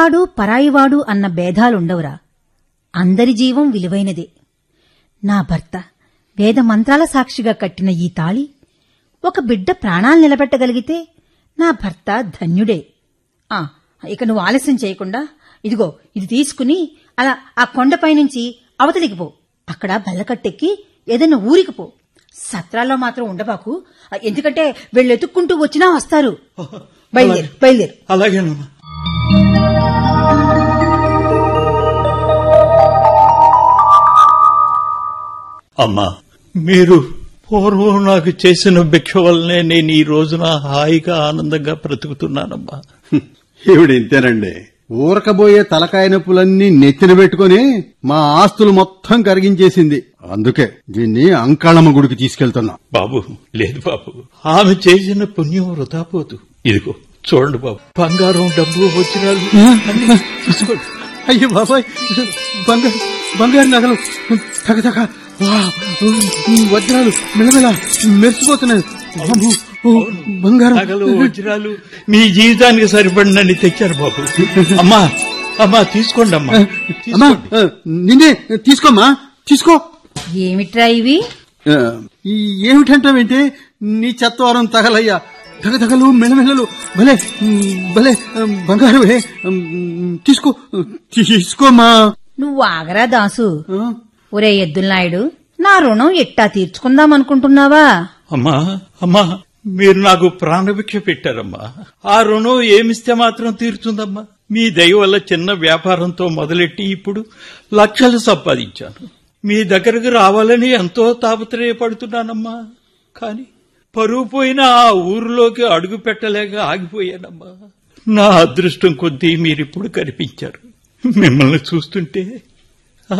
మనవాడు పరాయివాడు అన్న భేదాలుండవురా అందరి జీవం విలువైనదే నా భర్త వేద మంత్రాల సాక్షిగా కట్టిన ఈ తాళి ఒక బిడ్డ ప్రాణాలు నిలబెట్టగలిగితే నా భర్త ధన్యుడే ఆ ఇక నువ్వు ఆలస్యం చేయకుండా ఇదిగో ఇది తీసుకుని అలా ఆ కొండపై నుంచి అవతలికి పో అక్కడ బల్లకట్టెక్కి ఏదైనా ఊరికి పో సత్రాల్లో మాత్రం ఉండబాకు ఎందుకంటే వీళ్ళెతుక్కుంటూ వచ్చినా వస్తారు బయలుదేరు బయలుదేరు అలాగేనమ్మా అమ్మా మీరు పూర్వం నాకు చేసిన భిక్ష వల్లనే నేను ఈ రోజున హాయిగా ఆనందంగా బ్రతుకుతున్నానమ్మా ఈవిడ ఇంతేనండి ఊరకబోయే తలకాయ నొప్పులన్నీ నెత్తిన పెట్టుకుని మా ఆస్తులు మొత్తం కరిగించేసింది అందుకే దీన్ని అంకాళమ్మ గుడికి తీసుకెళ్తున్నా బాబు లేదు బాబు ఆమె చేసిన పుణ్యం వృధా పోదు ఇదిగో చూడండి బాబు బంగారం డబ్బు వచ్చినాలు అన్నీ తీసుకోండి అయ్యో బాబాయ్ బంగారు బంగారు నగలు తగ వజ్రాలు మెలమెల మెరిసిపోతున్నాయి బాబు, ఓ, బంగారం నగలు వజ్రాలు మీ జీవితానికి సరిపడినని తెచ్చారు బాబు అమ్మా అమ్మా తీసుకోండి అమ్మా అమ్మా తీసుకోండి. ఆ, నిన్నే తీసుకోమ్మా తీసుకో ఏమిట్రా ఇవి ఆ, ఈ ఏమిటంటావేంటి నీ చెత్తవారం తగలయ్యా తగతగలు మెలమెలలు భలే ఉమ్, భలే ఉమ్, బంగారువే ఉమ్, తీసుకో తీసుకోమ్మా నువ్వు ఆగరా దాసు ఆ, ఒరే ఎద్దులనాయుడు నా రుణం ఎట్టా తీర్చుకుందామనుకుంటున్నావా అమ్మా అమ్మా మీరు నాకు ప్రాణభిక్ష పెట్టారమ్మా ఆ రుణం ఏమిస్తే మాత్రం తీరుతుందమ్మా మీ దయ వల్ల చిన్న వ్యాపారంతో మొదలెట్టి ఇప్పుడు లక్షలు సంపాదించాను మీ దగ్గరకు రావాలని ఎంతో తాపత్రయపడుతున్నానమ్మా కాని పరువు పోయిన ఆ ఊరిలోకి అడుగు పెట్టలేక ఆగిపోయానమ్మా నా అదృష్టం కొద్దీ మీరిప్పుడు కనిపించారు మిమ్మల్ని చూస్తుంటే ఆ,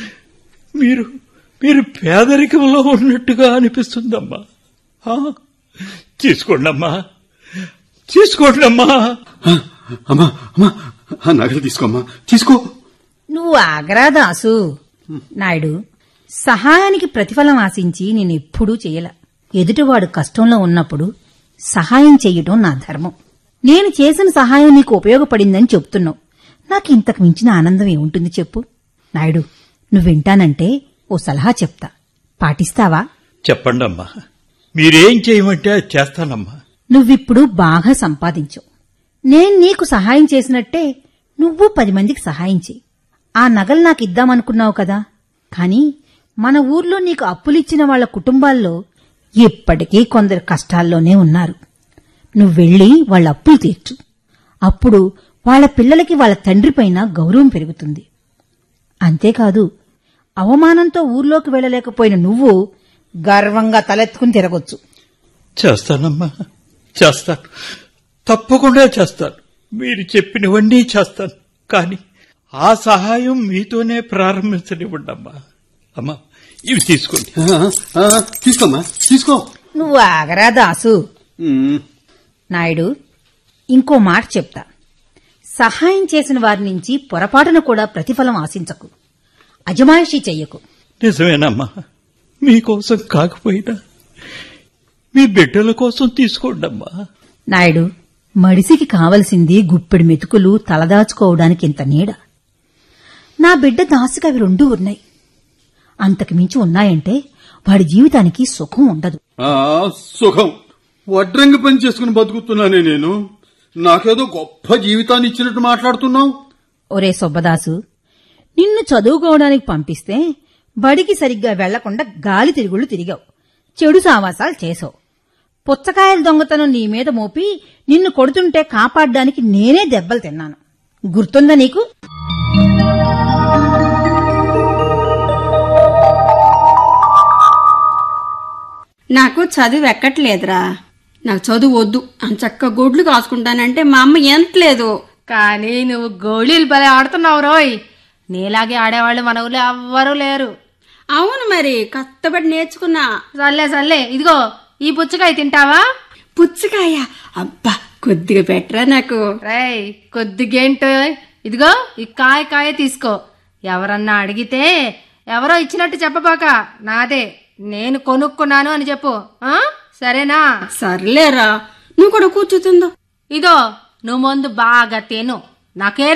మీరు మీరు పేదరికంలో ఉన్నట్టుగా అనిపిస్తుందమ్మా ఆ, తీసుకోండమ్మా తీసుకోండమ్మా ఆ, అమ్మా అమ్మా ఆ నగలు తీసుకోమ్మా తీసుకో నువ్వు ఆగరా దాసు నాయుడు సహాయానికి ప్రతిఫలం ఆశించి నేనెప్పుడూ చేయల ఎదుటివాడు కష్టంలో ఉన్నప్పుడు సహాయం చెయ్యటం నా ధర్మం నేను చేసిన సహాయం నీకు ఉపయోగపడిందని చెప్తున్నావు నాకు ఇంతకు మించిన ఆనందం ఏముంటుంది చెప్పు నాయుడు నువ్వు వింటానంటే ఓ సలహా చెప్తా పాటిస్తావా చెప్పండమ్మా మీరేం చేయమంటే అది చేస్తానమ్మా నువ్విప్పుడు బాగా సంపాదించావు నేను నీకు సహాయం చేసినట్టే నువ్వు పది మందికి సహాయం చేయి ఆ నగలు నాకు ఇద్దామనుకున్నావు కదా కాని మన ఊర్లో నీకు అప్పులిచ్చిన వాళ్ళ కుటుంబాల్లో ఇప్పటికీ కొందరు కష్టాల్లోనే ఉన్నారు నువ్వెళ్ళి వాళ్ళ అప్పులు తీర్చు అప్పుడు వాళ్ళ పిల్లలకి వాళ్ళ తండ్రిపైన గౌరవం పెరుగుతుంది అంతేకాదు అవమానంతో ఊర్లోకి వెళ్ళలేకపోయిన నువ్వు గర్వంగా తలెత్తుకుని తిరగొచ్చు చేస్తానమ్మా చేస్తాను తప్పకుండా చేస్తాను మీరు చెప్పినవన్నీ చేస్తాను కానీ ఆ సహాయం మీతోనే ప్రారంభించనివ్వండమ్మా అమ్మా ఇవి తీసుకోండి ఆ, ఆ, తీసుకోమ్మా తీసుకో నువ్వు ఆగరా దాసు ఉమ్, నాయుడు ఇంకో మాట చెప్తా సహాయం చేసిన వారి నుంచి పొరపాటున కూడా ప్రతిఫలం ఆశించకు అజమాయిషీ చెయ్యకు నిజమేనమ్మా మీకోసం కాకపోయినా మీ బిడ్డల కోసం తీసుకోండమ్మా నాయుడు మడిసికి కావలసింది గుప్పెడు మెతుకులు తలదాచుకోవడానికి ఇంత నీడ నా బిడ్డ దాసుకి అవి రెండూ ఉన్నాయి అంతకు మించి ఉన్నాయంటే వాడి జీవితానికి సుఖం ఉండదు ఆ, సుఖం వడ్రంగి పని చేసుకుని బతుకుతున్నానే నేను నాకేదో గొప్ప జీవితాన్ని ఇచ్చినట్టు మాట్లాడుతున్నావు ఒరే సుబ్బదాసు నిన్ను చదువుకోవడానికి పంపిస్తే బడికి సరిగ్గా వెళ్లకుండా గాలి తిరుగుళ్ళు తిరిగావు చెడు సావాసాలు చేసావు పుచ్చకాయల దొంగతనం నీ మీద మోపి నిన్ను కొడుతుంటే కాపాడ్డానికి నేనే దెబ్బలు తిన్నాను గుర్తుందా నీకు నాకు చదువు ఎక్కట్లేదురా నాకు చదువు వద్దు అంచక్క గొడ్లు కాసుకుంటానంటే మా అమ్మ ఎంతలేదు కానీ నువ్వు గోళీలు భలే ఆడుతున్నావు రోయ్ నీలాగే ఆడేవాళ్ళు మన ఊళ్ళో ఎవ్వరూ లేరు అవును మరి కష్టపడి నేర్చుకున్నా సర్లే సర్లే ఇదిగో ఈ పుచ్చకాయ తింటావా పుచ్చకాయ అబ్బా కొద్దిగా పెట్టరా నాకు రేయ్ కొద్దిగేంటో ఇదిగో ఈ కాయ కాయ తీసుకో ఎవరన్నా అడిగితే ఎవరో ఇచ్చినట్టు చెప్పబాక నాదే నేను కొనుక్కున్నాను అని చెప్పు ఆ సరేనా సర్లేరా నువ్వు కూడా కూర్చుతుందో ఇదో నువ్వు ముందు బాగా తిను నాకే